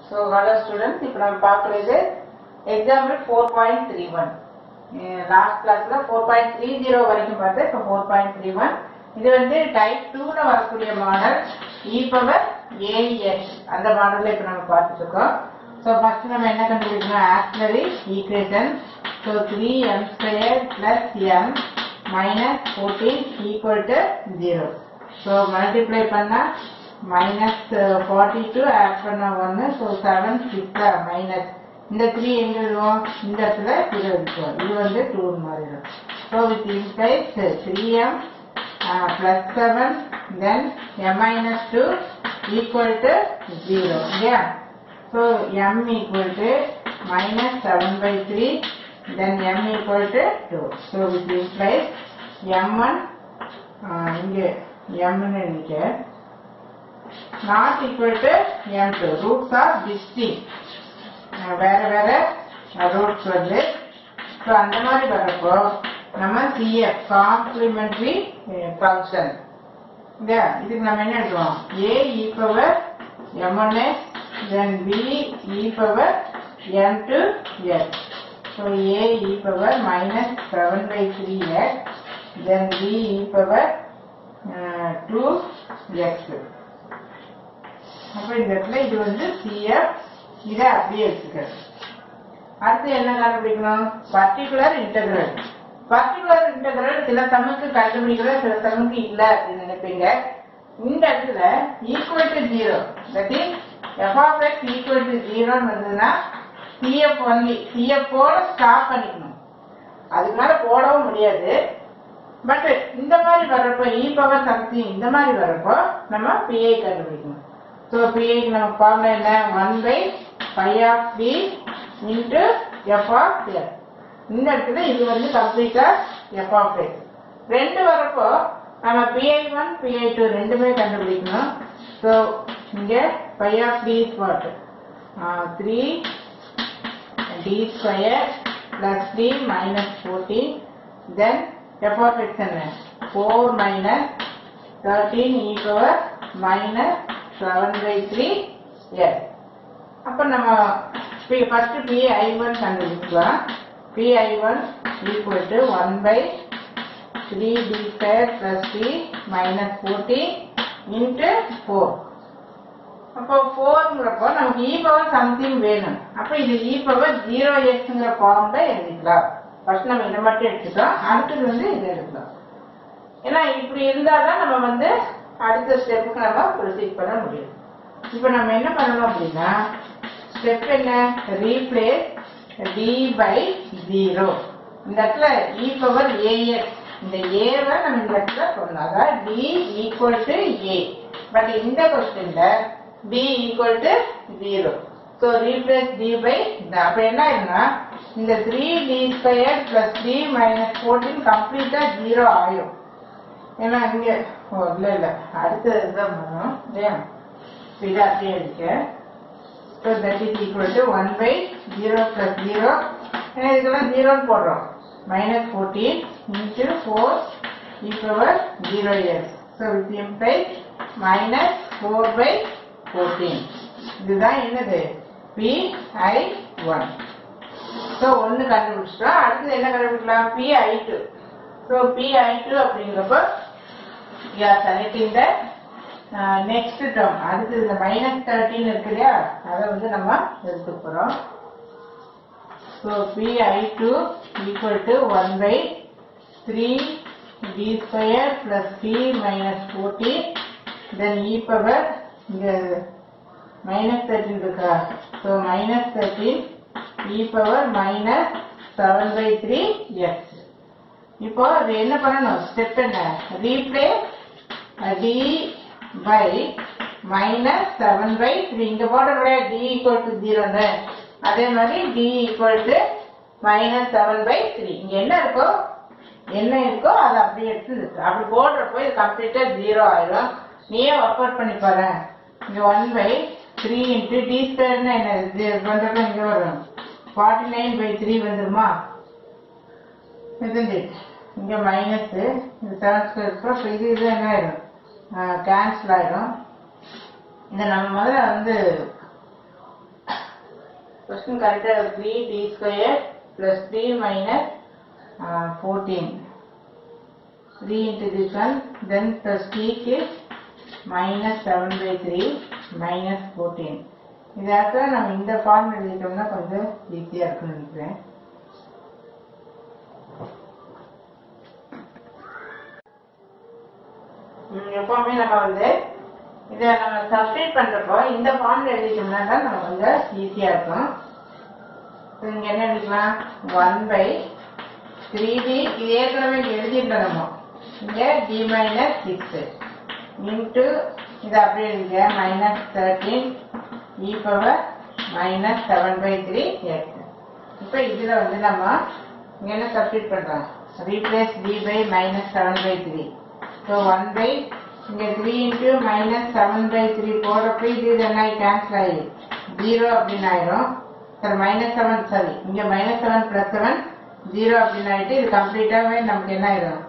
So hello students இப்போ நம்ம பார்க்குறது example four point three one last கிளாஸில் ஃபோர் பாயிண்ட் த்ரீ ஜீரோ வரைக்கும் பார்த்தேன் இப்போ ஃபோர் பாயிண்ட் த்ரீ ஒன் இது வந்து டைப் டூல வரக்கூடிய மாடல் இ பவர் ஏஎஸ் அந்த மாடலில் இப்போ நம்ம பார்த்துட்டு இருக்கோம் ஸோ ஃபர்ஸ்ட் நம்ம என்ன கண்டுபிடிக்கணும் auxiliary equation so three M square plus M minus fourteen equal to zero so multiply பண்ணால் மைனஸ் ஃபார்ட்டி டூ ஆட் பண்ண ஒன்று ஸோ செவன் சிக்ஸா மைனஸ் இந்த த்ரீ எங்க எழுதுவோம் இந்த இடத்துல இது எழுதுவோம் இது வந்து டூ மாறிடும் so with implies three M plus seven then M minus two equal to zero இல்லையா so M equal to minus seven by three then M equal to two so with implies M one இங்கே எம்னு நினைக்கிறேன் not equal to M two roots are distinct வேற வேற roots வருது so அந்த மாதிரி வரப்போ நம்ம சிஎஃப் காம்ப்ளிமெண்ட்ரி ஃபங்க்ஷன் இல்லையா இதுக்கு நம்ம என்ன எடுக்கிறோம் A E power M one X then B E power M two X so A E power minus seven by three X then B E power two X அப்ப இந்த இடத்துல இது வந்து சிஎஃப் இதை அப்படியே வச்சுக்கிறது அடுத்து என்ன கண்டுபிடிக்கணும் பர்டிகுலர் இன்டெகிரல் பர்டிகுலர் இன்டெகிரல் சில சமக்கு கண்டுபிடிக்கிறோம் சில சமக்கு இல்ல அப்படின்னு நினைப்பீங்க இந்த இடத்துல equal to zero that is F of X equal to ஜீரோன்னு வந்ததுன்னா சிஎஃப் ஒன்லி சிஎஃப் போட ஸ்டாப் பண்ணிக்கணும் அதுக்கு மேல போடவும் முடியாது பட் இந்த மாதிரி வர்றப்போ இ பவர் சம்திங் இந்த மாதிரி வர்றப்போ நம்ம பிஐ கண்டுபிடிக்கணும் ஸோ பிஐக்கு நம்ம ஃபார்முலா என்ன one by phi of P into F of S இந்த இடத்துல இது வந்து கம்ப்ளீட்டா எஃப் ஆஃப் எஸ் ரெண்டு வரப்போ நம்ம பிஐ ஒன் பிஐ டூ ரெண்டுமே கண்டுபிடிக்கணும் ஸோ இங்கே phi of D spot three D square plus D minus fourteen then F of X என்ன four minus thirteen E power minus seven by three S அப்போ நம்ம P first P I one கண்டுபிடிக்கலாம் P I one equal to one by three D square plus D minus fourteen into four அப்போ ஃபோர்ங்கிறப்போ நமக்கு e power something வேணும் அப்போ இது e power zero எக்ஸுங்கிற ஃபார்ம்ல எழுதிக்கலாம் ஃபர்ஸ்ட் நம்ம இதை மட்டும் எடுத்துக்கலாம் அடுத்தது வந்து இதை எடுக்கலாம் ஏன்னா இப்படி இருந்தால் தான் நம்ம வந்து அடுத்த ஸ்டெப்புக்கு நம்ம ப்ரொசீட் பண்ண முடியும் இப்போ நம்ம என்ன பண்ணணும் அப்படின்னா ஸ்டெப் என்ன ரீப்ளேஸ் டி பை ஜீரோ இந்த இடத்துல இ பவர் ஏஎஸ் இந்த ஏவை நம்ம இந்த இடத்துல சொல்லணும் அதாவது D equal to A but இந்த கொஸ்டின்ல D equal to zero so replace D by அப்போ என்ன ஆயிரும்னா இந்த three D square plus D minus fourteen கம்ப்ளீட்டா ஜீரோ ஆயிரும் ஏன்னா இங்க ஓ இல்லை இல்லை அடுத்தது தான் பண்ணணும் இல்லையா இதை அப்படியே இருக்கு so that is equal to one by zero plus zero ஏன்னா இதுக்கெல்லாம் ஜீரோன்னு போடுறோம் minus fourteen into four equal zero years so with imply minus four by fourteen இதுதான் என்னது பி ஐ ஒன் ஸோ ஒன்று கண்டுபிடிச்சிட்டோம் அடுத்தது என்ன கண்டுபிடிக்கலாம் P I two so P I two அப்படிங்கிறப்போ you are selecting the next term அடுத்து இந்த மைனஸ் தேர்ட்டின் இருக்கு இல்லையா அதை வந்து நம்ம எடுத்துக்க போகிறோம் so P I two equal to one by three D square plus P minus fourteen then E power இங்கே மைனஸ் தேர்ட்டின் இருக்கா so minus thirteen E power minus seven by three X இப்போ அது என்ன பண்ணணும் ஸ்டெப் என்ன replace D by minus seven by three இங்க போடுற D equal to ஜீரோன்னு அதே மாதிரி D equal to minus seven by three இங்க என்ன இருக்கோ என்ன இருக்கோ அதை அப்படியே எடுத்து இருக்கு அப்படி போடுறப்போ இது கம்ப்ளீட்டா ஜீரோ ஆயிடும் நீயே ஒர்க் அவுட் பண்ணி பாரு இங்க one by three into D ஸ்கொயர்னா என்ன இது பண்றப்ப இங்க வரும் ஃபார்ட்டி நைன் பை த்ரீ வந்துருமா isn't it? இங்க மைனஸ் இந்த செவன் ஸ்கொயர் இது இது என்ன ஆயிடும் கேன்சல் ஆயிடும் இதை நம்ம முதல்ல வந்து கொஸ்டின் கரெக்டாக three D square plus three minus fourteen three into this one then plus டிக்கு minus seven by three minus fourteen இதாக்க நம்ம இந்த ஃபார்ம் எழுதிட்டோம்னா கொஞ்சம் ஈஸியாக இருக்கும்னு நினைக்கிறேன் ம், எப்பவுமே நம்ம வந்து இதை நம்ம சப்ஸ்டியூட் பண்றப்போ இந்த ஃபார்ம்ல எழுதிட்டோம்னா தான் நம்ம கொஞ்சம் ஈஸியா இருக்கும் இப்ப இங்க என்ன எழுதிக்கலாம் ஒன் பை த்ரீ டி இது ஏற்கனவே இங்க எழுதிட்டோம் நம்ம இங்க டி மைனஸ் சிக்ஸ் இன்ட்டு இது அப்படியே எழுதிக்க minus thirteen E power minus seven by three X இப்போ இதுல வந்து நம்ம இங்க என்ன சப்ஸ்டியூட் பண்றோம் replace D by minus seven by three so one by இங்க three into minus seven by three போடுறப்ப இது இது என்ன கேன்சல் ஆகி ஜீரோ அப்படின்னு ஆயிரும் சார் மைனஸ் செவன் சாரி இங்க minus seven plus seven zero அப்படின்னு ஆயிட்டு இது கம்ப்ளீட்டாவே நமக்கு என்ன ஆயிரும்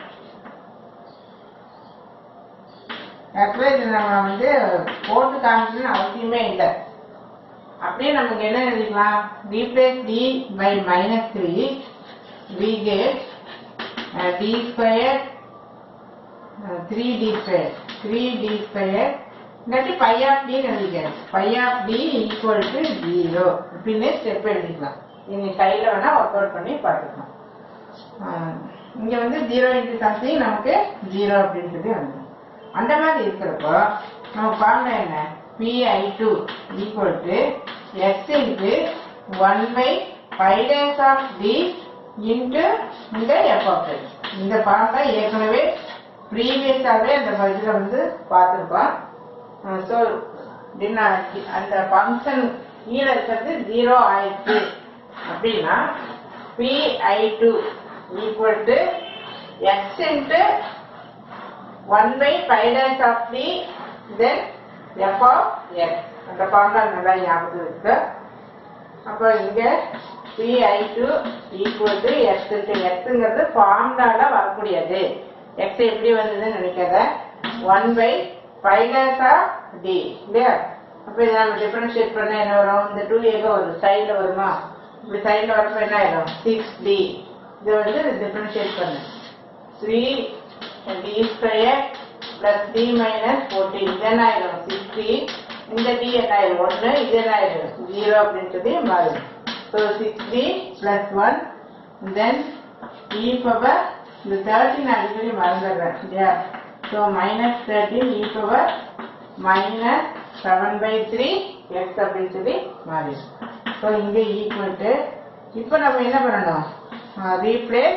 ஆக்சுவலாக இது நம்ம வந்து போட்டு காமிக்கணும்னு அவசியமே இல்லை அப்படியே நமக்கு என்ன எழுதிக்கலாம் replace D by minus three we get D square three D square three D square இல்லாட்டி பை ஆஃப் டி எழுதிக்கிறேன் phi of D equal to zero இப்படின்னு ஸ்டெப் எழுதிக்கலாம் நீங்கள் கையில் வேணால் ஒர்க் அவுட் பண்ணி பார்த்துக்கலாம் இங்கே வந்து ஜீரோ இன்ட்டு சம்திங் நமக்கு ஜீரோ அப்படின்னு சொல்லி வந்துடும் அந்த மாதிரி இருக்கிறப்போ நம்ம ஃபார்முலா என்ன PI two equal to X into one by phi dash of D into இந்த எஃப் ஆஃப் எக்ஸ் இந்த ஃபார்முலா ஏற்கனவே ப்ரீவியஸாகவே அந்த பட்ஜெட்டில் வந்து பார்த்துருக்கோம் ஸோ அந்த ஃபங்க்ஷன் கீழே இருக்கிறது ஜீரோ ஆயிடுச்சு அப்படின்னா PI two equal to X into one by phi dash of D then F of X அந்த ஃபார்முலா நல்லா ஞாபகம் இருக்கு அப்போ இங்க PI two equal to X into எக்ஸுங்கிறது ஃபார்முலால வரக்கூடியது எக்ஸ் எப்படி வந்ததுன்னு நினைக்காத one by phi dash of D இல்லையா அப்போ இதை நம்ம டிஃபரன்ஷியேட் பண்ண என்ன வரும் இந்த டூ ஏக வரும் சைடில் வருமா இப்படி சைடில் வரப்போ என்ன ஆயிடும் சிக்ஸ் டி இது வந்து டிஃபரன்ஷியேட் பண்ணு three D square plus D minus fourteen இது என்ன ஆயிடும் சிக்ஸ்டி இந்த டி என்ன ஆயிடும் ஒன்று இது என்ன ஆயிடும் ஜீரோ அப்படின்னு சொல்லி மாறிடும் so sixty plus one then இ பவர் இந்த தேர்ட்டின் அடிக்கடி மறந்துடுறேன் இல்லையா so minus thirteen E power minus seven by three x அப்படின்னு சொல்லி மாறிடும் ஸோ இங்கே ஈக்குவல் டு இப்போ நம்ம என்ன பண்ணணும் ரீப்ளேஸ்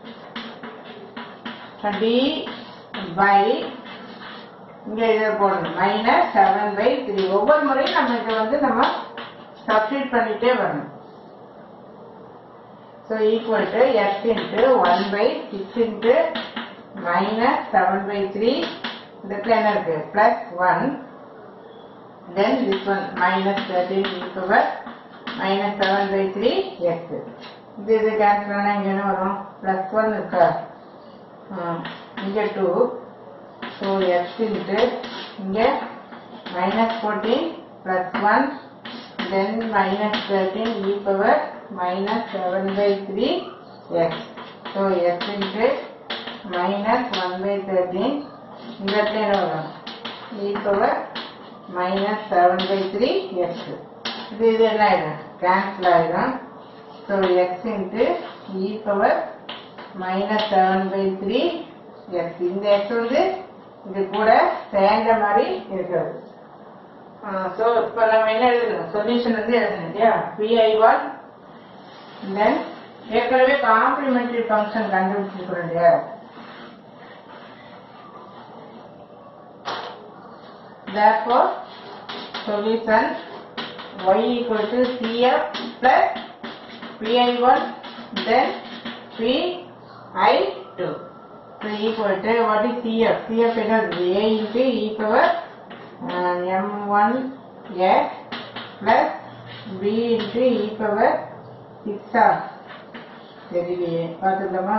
டி பை இங்க இதை போடணும் மைனஸ் செவன் பை த்ரீ ஒவ்வொரு முறையும் நம்ம இதை வந்து நம்ம சப்ஸ்டியூட் பண்ணிட்டே வரணும் so equal to X into one by six into minus seven by three இதுக்கு என்ன இருக்கு plus one then this one minus thirteen E power minus seven by three x இது இது கேன்சல் ஆனால் இங்கே என்ன வரும் பிளஸ் ஒன் இருக்கா இங்கே டூ ஸோ எக்ஸ் இன்ட்டு இங்கே minus fourteen plus one then minus thirteen E power minus seven by three x so x into minus one by thirteen இந்த இடத்துல என்ன வரும் e power minus seven by three x இது இது என்ன ஆயிடும் cancel ஆயிடும் so x into e power minus seven by three x இந்த எக்ஸ் வந்து இது கூட சேர்ந்த மாதிரி இருக்கிறது ஸோ இப்போ நம்ம என்ன எழுதணும் சொல்யூஷன் வந்து எழுதணும் இல்லையா பிஐ ஒன் தென் ஏற்கனவே காம்ப்ளிமெண்டரி ஃபங்க்ஷன் கண்டுபிடிச்சிருக்கிறோம் இல்லையா therefore solution y equal to cf plus pi1 then pi2 so equal to what is cf cf என்னது a into e power uh, m1 x plus b into e power 6 r தெரியலையே பார்த்துக்கலாமா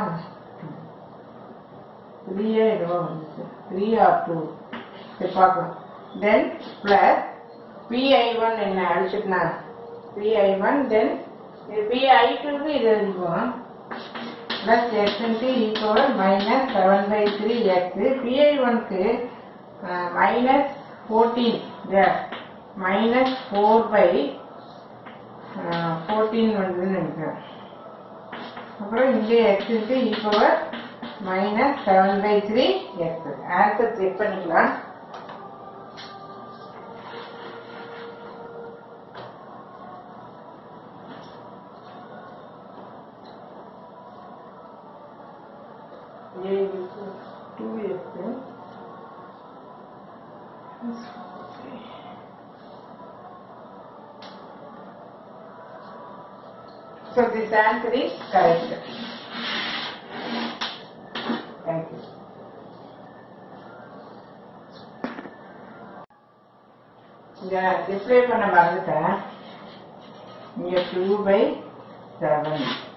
த்ரீயே என்னவோ வந்துச்சு three R two சரி பார்க்கலாம் தென் plus பிஐ one என்ன அடிச்சுட்டுனா PI1 then PI2க்கு இது இருக்கும் plus x into e power minus 7 by 3 x PI1 க்கு uh, minus 14 there minus 4 by uh, 14 வந்து நினைக்கிறேன் அப்புறம் இங்கே x into e power minus 7 by 3 x answer check பண்ணிக்கலாம் A is 2x So this answer is correct. Thank you. இங்க display பண்ண மறந்துட்டேன் இங்க டூ பை செவன்